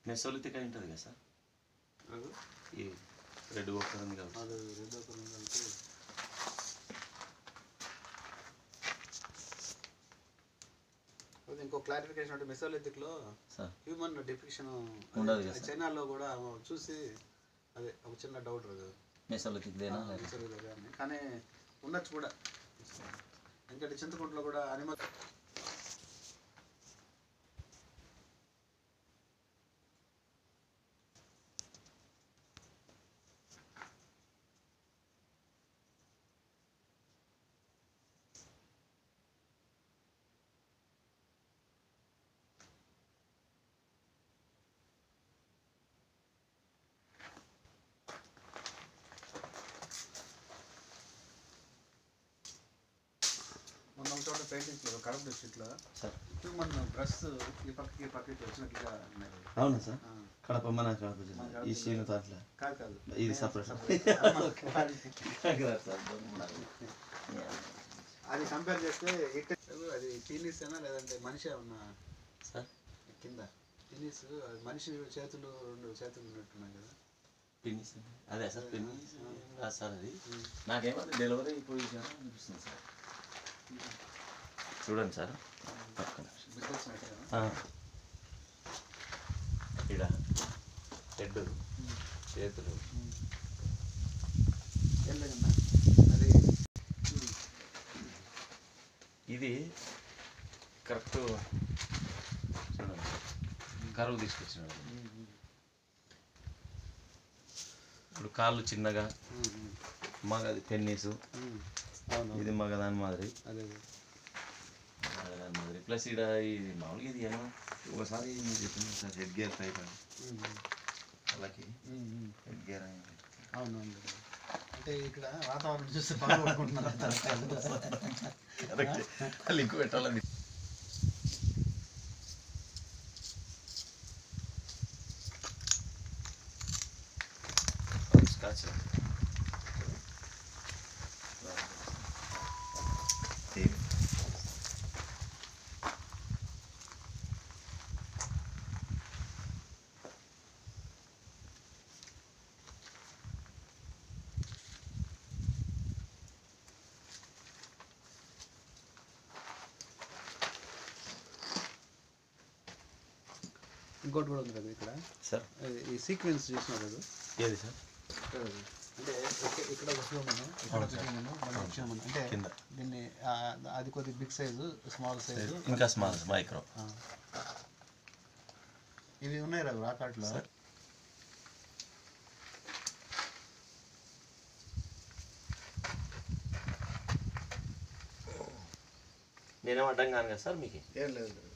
మెసోలితిక్ అయి ఉంటుంది కదా సార్ అది ఈ రెడ్ ఒక్కర్ ఉంది కదా అది రెండో పరం అంటే అది ఇంకో క్లారిఫికేషన్ అంటే మెసోలిథిక్లో సార్ హ్యూమన్ డిఫిక్షన్ ఉండదు కదా సార్. చైనాలో కూడా చూసి అదే ఒక చిన్న డౌట్ అది మెసోలితిక్ దేనా మెసోలిథిక్ అని కానీ ఉండొచ్చు కూడా ఎందుకంటే చింతకుంటలో కూడా అనిమల్ మొన్న ఒక చోట పెయింటింగ్స్లో కడప డిస్ట్రిక్ట్లో సార్ హ్యూమన్ బ్రష్ ఈ పక్కకి ఈ పక్కకి వచ్చినట్లుగా ఉన్నాయి అవునా సార్ ఆ, కడప మన కడప జిల్లా మన కడప ఈ జిల్లా. సీను దాంట్లో కాదు కాదు ఇది separate. అది కంపేర్ చేస్తే ఇట్ అది పీనిస్ అయినా లేదంటే మనిషి ఏమన్నా సార్ కింద పీనిస్ అది మనిషి చేతులు రెండు చేతులు ఉన్నట్టున్నాయి కదా పిన్నిస్ అదే సార్ పిన్నిస్ కాదు సార్ అది నాకేమో అది డెలివరీ పొజిషన్ అనిపిస్తుంది సార్ చూడండి సార్ పక్కన బికాస్ నట్టు ఇక్కడ హెడ్ చేతులు వెళ్ళగన్నా అది ఇది కరెక్ట్ చూడండి కరువు తీసుకొచ్చినాడు ఇప్పుడు కాళ్ళు చిన్నగా మగది పెన్నీసు అవును ఇది మగదాని మాదిరి అదే మగదాని మాదిరి ప్లస్ ఇక్కడ ఇది మామూలుగా ఇది ఏమో ఒకసారి మీరు చెప్పింది సార్ హెడ్ గేర్ టైప్ అని వాళ్ళకి హెడ్ గేర్ అని అవును అవును అంటే ఇక్కడ వాతావరణం చూస్తే బాగా కొట్టుకుంటున్నారు కరెక్ట్ లింక్ పెట్టాలని స్కాచ్ ఇంకోటి కూడా ఉంది కదా ఇక్కడ సార్ ఈ- ఈ సీక్వెన్స్ చూసినారు కదా ఏది సార్ ఇక్కడ ఉంది. అంటే ఇక్క- ఇక్కడ ఒక హ్యూమన్ ఇక్కడ ఒక హ్యూమన్ మళ్ళీ ఒక హ్యూమన్ అంటే కింద. దీన్ని ఆ, అది కొద్ది బిగ్ సైజు స్మాల్ సైజు ఇంకా స్మాల్ మైక్రో ఇవి ఉన్నాయి రా రాకాట్లో సార్. నేనేం అడ్డం కాను కదా సార్ మీకు ఏం లేదు